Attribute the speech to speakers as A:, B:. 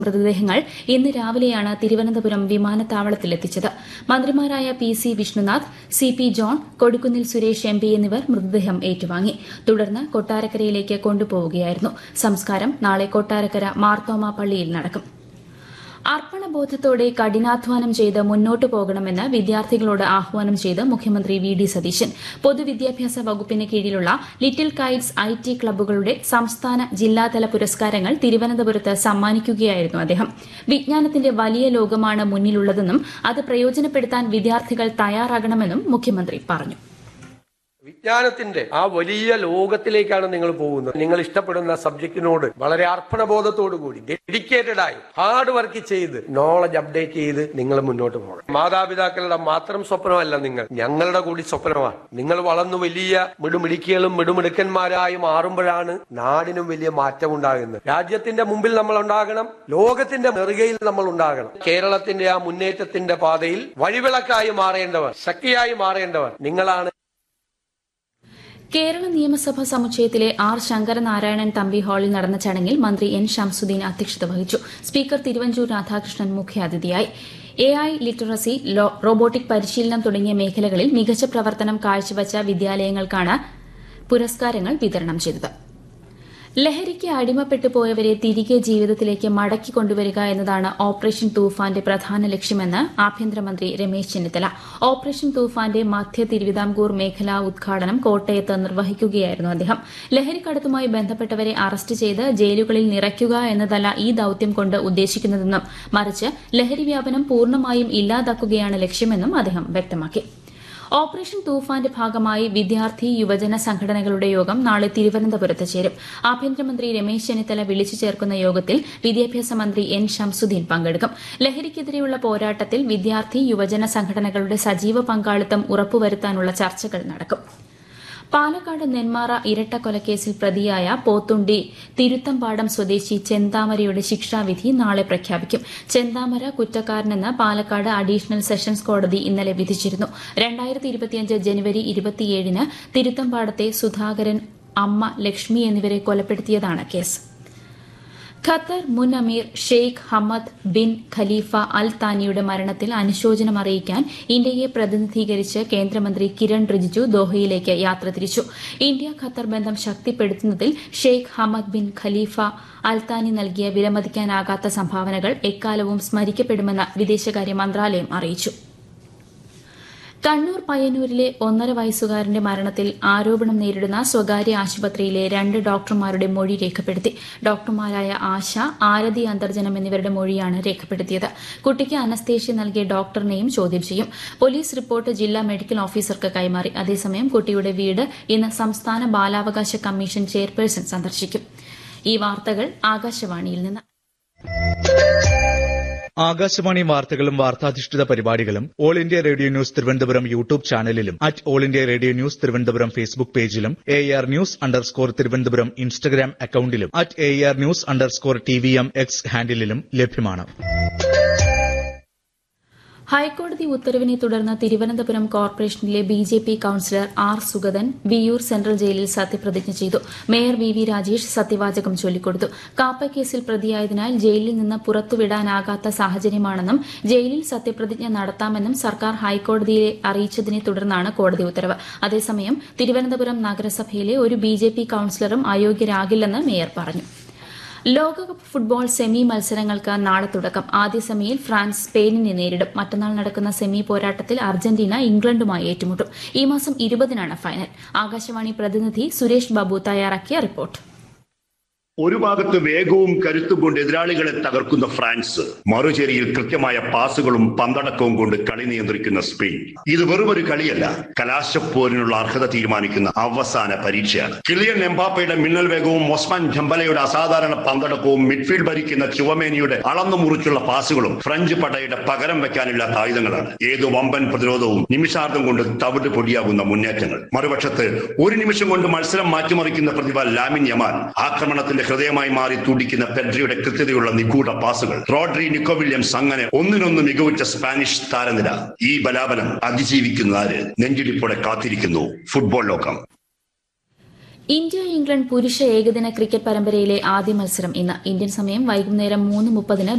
A: മൃതദേഹങ്ങൾ ഇന്ന് രാവിലെയാണ് തിരുവനന്തപുരം വിമാനത്താവളത്തിലെത്തിച്ചത് മന്ത്രിമാരായ P C Vishnunath C P John Kodikunnil Suresh M P എന്നിവർ മൃതദേഹം ഏറ്റുവാങ്ങി തുടർന്ന് കൊട്ടാരക്കരയിലേക്ക് കൊണ്ടുപോവുകയായിരുന്നു സംസ്കാരം നാളെ കൊട്ടാരക്കര മാർത്തോമ പള്ളിയിൽ നടക്കും അർപ്പണബോധത്തോടെ കഠിനാധ്വാനം ചെയ്ത് മുന്നോട്ടു പോകണമെന്ന് വിദ്യാർത്ഥികളോട് ആഹ്വാനം ചെയ്ത് മുഖ്യമന്ത്രി വി ഡി സതീശൻ പൊതുവിദ്യാഭ്യാസ വകുപ്പിന് കീഴിലുള്ള ലിറ്റിൽ കൈറ്റ്സ് ഐ ടി ക്ലബ്ബുകളുടെ സംസ്ഥാന ജില്ലാതല പുരസ്കാരങ്ങൾ തിരുവനന്തപുരത്ത് സമ്മാനിക്കുകയായിരുന്നു അദ്ദേഹം വിജ്ഞാനത്തിന്റെ വലിയ ലോകമാണ് മുന്നിലുള്ളതെന്നും അത് പ്രയോജനപ്പെടുത്താൻ വിദ്യാർത്ഥികൾ തയ്യാറാകണമെന്നും മുഖ്യമന്ത്രി പറഞ്ഞു
B: വിജ്ഞാനത്തിന്റെ ആ വലിയ ലോകത്തിലേക്കാണ് നിങ്ങൾ പോകുന്നത് നിങ്ങൾ ഇഷ്ടപ്പെടുന്ന സബ്ജക്റ്റിനോട് വളരെ അർപ്പണബോധത്തോടു കൂടി ഡെഡിക്കേറ്റഡ് ആയി ഹാർഡ് വർക്ക് ചെയ്ത് നോളജ് അപ്ഡേറ്റ് ചെയ്ത് നിങ്ങൾ മുന്നോട്ട് പോകണം മാതാപിതാക്കളുടെ മാത്രം സ്വപ്നമല്ല നിങ്ങൾ ഞങ്ങളുടെ കൂടി സ്വപ്നമാണ് നിങ്ങൾ വളർന്നു വലിയ മിടുമിടുക്കികളും മിടുമിടുക്കന്മാരായി മാറുമ്പോഴാണ് നാടിനും വലിയ മാറ്റം ഉണ്ടാകുന്നത് രാജ്യത്തിന്റെ മുമ്പിൽ നമ്മൾ ഉണ്ടാകണം ലോകത്തിന്റെ നെറുകയിൽ നമ്മൾ ഉണ്ടാകണം കേരളത്തിന്റെ ആ മുന്നേറ്റത്തിന്റെ പാതയിൽ വഴിവിളക്കായി മാറേണ്ടവർ ശക്തിയായി മാറേണ്ടവർ നിങ്ങളാണ്
A: കേരള നിയമസഭാ സമുച്ചയത്തിലെ ആർ ശങ്കരനാരായണൻ തമ്പി ഹാളിൽ നടന്ന ചടങ്ങിൽ മന്ത്രി എൻ ഷംസുദ്ദീൻ അധ്യക്ഷത വഹിച്ചു സ്പീക്കർ തിരുവഞ്ചൂർ രാധാകൃഷ്ണൻ മുഖ്യാതിഥിയായി എ ഐ ലിറ്ററസി റോബോട്ടിക് പരിശീലനം തുടങ്ങിയ മേഖലകളിൽ മികച്ച പ്രവർത്തനം കാഴ്ചവച്ച വിദ്യാലയങ്ങൾക്കാണ് പുരസ്കാരങ്ങൾ വിതരണം ചെയ്തത് ലഹരിക്ക് അടിമപ്പെട്ടു പോയവരെ തിരികെ ജീവിതത്തിലേക്ക് മടക്കി കൊണ്ടുവരിക എന്നതാണ് ഓപ്പറേഷൻ തൂഫാന്റെ പ്രധാന ലക്ഷ്യമെന്ന് ആഭ്യന്തരമന്ത്രി രമേശ് ചെന്നിത്തല ഓപ്പറേഷൻ തൂഫാന്റെ മധ്യ തിരുവിതാംകൂർ മേഖലാ ഉദ്ഘാടനം കോട്ടയത്ത് നിർവഹിക്കുകയായിരുന്നു അദ്ദേഹം ലഹരിക്കടത്തുമായി ബന്ധപ്പെട്ടവരെ അറസ്റ്റ് ചെയ്ത് ജയിലുകളിൽ നിറയ്ക്കുക എന്നതല്ല ഈ ദൌത്യം കൊണ്ട് ഉദ്ദേശിക്കുന്നതെന്നും മറിച്ച് ലഹരി വ്യാപനം പൂർണ്ണമായും ഇല്ലാതാക്കുകയാണ് ലക്ഷ്യമെന്നും അദ്ദേഹം വ്യക്തമാക്കി ഓപ്പറേഷൻ തൂഫാന്റെ ഭാഗമായി വിദ്യാർത്ഥി യുവജന സംഘടനകളുടെ യോഗം നാളെ തിരുവനന്തപുരത്ത് ചേരും ആഭ്യന്തരമന്ത്രി രമേശ് ചെന്നിത്തല വിളിച്ചു ചേർക്കുന്ന യോഗത്തിൽ വിദ്യാഭ്യാസ മന്ത്രി എൻ ഷംസുദ്ദീൻ പങ്കെടുക്കും ലഹരിക്കെതിരെയുള്ള പോരാട്ടത്തിൽ വിദ്യാർത്ഥി യുവജന സംഘടനകളുടെ സജീവ പങ്കാളിത്തം ഉറപ്പുവരുത്താനുള്ള ചർച്ചകൾ നടക്കും പാലക്കാട് നെന്മാറ ഇരട്ടക്കൊലക്കേസിൽ പ്രതിയായ പോത്തുണ്ടി തിരുത്തമ്പാടം സ്വദേശി ചെന്താമരയുടെ ശിക്ഷാവിധി നാളെ പ്രഖ്യാപിക്കും ചെന്താമര കുറ്റക്കാരനെന്ന് പാലക്കാട് അഡീഷണൽ സെഷൻസ് കോടതി ഇന്നലെ വിധിച്ചിരുന്നു ജനുവരി ഇരുപത്തിയേഴിന് തിരുത്തമ്പാടത്തെ സുധാകരൻ അമ്മ ലക്ഷ്മി എന്നിവരെ കൊലപ്പെടുത്തിയതാണ് കേസ് ഖത്തർ മുൻ അമീർ Sheikh Hamad bin Khalifa Al താനിയുടെ മരണത്തിൽ അനുശോചനം അറിയിക്കാൻ ഇന്ത്യയെ പ്രതിനിധീകരിച്ച് കേന്ദ്രമന്ത്രി കിരൺ റിജിജു ദോഹയിലേക്ക് യാത്ര തിരിച്ചു ഇന്ത്യ ഖത്തർ ബന്ധം ശക്തിപ്പെടുത്തുന്നതിൽ Sheikh Hamad bin Khalifa Al Thani നൽകിയ വിലമതിക്കാനാകാത്ത സംഭാവനകൾ എക്കാലവും സ്മരിക്കപ്പെടുമെന്ന് വിദേശകാര്യ മന്ത്രാലയം അറിയിച്ചു കണ്ണൂർ പയ്യന്നൂരിലെ ഒന്നര വയസ്സുകാരന്റെ മരണത്തിൽ ആരോപണം നേരിടുന്ന സ്വകാര്യ ആശുപത്രിയിലെ രണ്ട് ഡോക്ടർമാരുടെ മൊഴി രേഖപ്പെടുത്തി ഡോക്ടർമാരായ ആശ ആരതി അന്തർജനം എന്നിവരുടെ മൊഴിയാണ് രേഖപ്പെടുത്തിയത് കുട്ടിക്ക് അനസ്തേഷ്യ നൽകിയ ഡോക്ടറിനെയും ചോദ്യം ചെയ്യും പോലീസ് റിപ്പോർട്ട് ജില്ലാ മെഡിക്കൽ ഓഫീസർക്ക് കൈമാറി അതേസമയം കുട്ടിയുടെ വീട് ഇന്ന് സംസ്ഥാന ബാലാവകാശ കമ്മീഷൻ ചെയർപേഴ്സൺ സന്ദർശിക്കും ഈ വാർത്തകൾ ആകാശവാണിയിൽ നിന്ന്
C: ആകാശവാണി വാർത്തകളും വാർത്താധിഷ്ഠിത പരിപാടികളും All India Radio news Thiruvananthapuram YouTube ചാനലിലും at All India Radio news Thiruvananthapuram Facebook പേജിലും A R news underscore Thiruvananthapuram Instagram അക്കൌണ്ടിലും at A R news underscore T V M X ഹാൻഡിലും ലഭ്യമാണ്
A: ഹൈക്കോടതി ഉത്തരവിനെ തുടർന്ന് തിരുവനന്തപുരം കോർപ്പറേഷനിലെ B J P councillor R Sugathan Viyyur central ജയിലിൽ സത്യപ്രതിജ്ഞ ചെയ്തു മേയർ വി വി രാജേഷ് സത്യവാചകം ചൊല്ലിക്കൊടുത്തു കാപ്പ കേസിൽ പ്രതിയായതിനാൽ ജയിലിൽ നിന്ന് പുറത്തുവിടാനാകാത്ത സാഹചര്യമാണെന്നും ജയിലിൽ സത്യപ്രതിജ്ഞ നടത്താമെന്നും സർക്കാർ ഹൈക്കോടതിയെ അറിയിച്ചതിനെ തുടർന്നാണ് കോടതി ഉത്തരവ് അതേസമയം തിരുവനന്തപുരം നഗരസഭയിലെ ഒരു ബി ജെ പി കൌൺസിലറും അയോഗ്യരാകില്ലെന്ന് മേയർ പറഞ്ഞു ലോകകപ്പ് ഫുട്ബോൾ സെമി മത്സരങ്ങൾക്ക് നാളെ തുടക്കം ആദ്യ സെമിയിൽ ഫ്രാൻസ് സ്പെയിനിനെ നേരിടും മറ്റന്നാൾ നടക്കുന്ന സെമി പോരാട്ടത്തിൽ അർജന്റീന ഇംഗ്ലണ്ടുമായി ഏറ്റുമുട്ടും ഈ മാസം ഇരുപതിനാണ് ഫൈനൽ ആകാശവാണി പ്രതിനിധി സുരേഷ് ബാബു തയ്യാറാക്കിയ റിപ്പോർട്ട്
D: ഒരു ഭാഗത്ത് വേഗവും കരുത്തും കൊണ്ട് എതിരാളികളെ തകർക്കുന്ന ഫ്രാൻസ് മറുചേരിയിൽ കൃത്യമായ പാസുകളും പന്തടക്കവും കൊണ്ട് കളി നിയന്ത്രിക്കുന്ന സ്പെയിൻ ഇത് വെറുമൊരു കളിയല്ല കലാശപ്പോരിനുള്ള അർഹത തീരുമാനിക്കുന്ന അവസാന പരീക്ഷയാണ് കിളിയൻ എംബാപ്പയുടെ മിന്നൽ വേഗവും ഒസ്മാൻ ജംബലയുടെ അസാധാരണ പന്തടക്കവും മിഡ്ഫീൽഡ് ഭരിക്കുന്ന ചുവമേനിയുടെ അളന്നു മുറിച്ചുള്ള പാസുകളും ഫ്രഞ്ച് പടയുടെ പകരം വെക്കാനില്ലാത്ത ആയുധങ്ങളാണ് ഏത് വമ്പൻ പ്രതിരോധവും നിമിഷാർദ്ധം കൊണ്ട് തവിട് പൊടിയാകുന്ന മുന്നേറ്റങ്ങൾ മറുപക്ഷത്ത് ഒരു നിമിഷം കൊണ്ട് മത്സരം മാറ്റിമറിക്കുന്ന പ്രതിഭ ലാമിൻ യമാൻ ആക്രമണത്തിന്റെ ഹൃദയമായി മാറി തുടിക്കുന്ന പെഡ്രിയുടെ കൃത്യതയുള്ള നിഗൂഢ പാസുകൾ റോഡ്രി നിക്കോ വില്യംസ് അങ്ങനെ ഒന്നിനൊന്ന് മികവുറ്റ സ്പാനിഷ് താരനിര ഈ ബലാബലം അതിജീവിക്കുന്ന ആര് നെഞ്ചിടിപ്പോടെ കാത്തിരിക്കുന്നു ഫുട്ബോൾ ലോകം
A: ഇന്ത്യ ഇംഗ്ലണ്ട് പുരുഷ ഏകദിന ക്രിക്കറ്റ് പരമ്പരയിലെ ആദ്യ മത്സരം ഇന്ന് ഇന്ത്യൻ സമയം വൈകുന്നേരം മൂന്ന് മുപ്പതിന്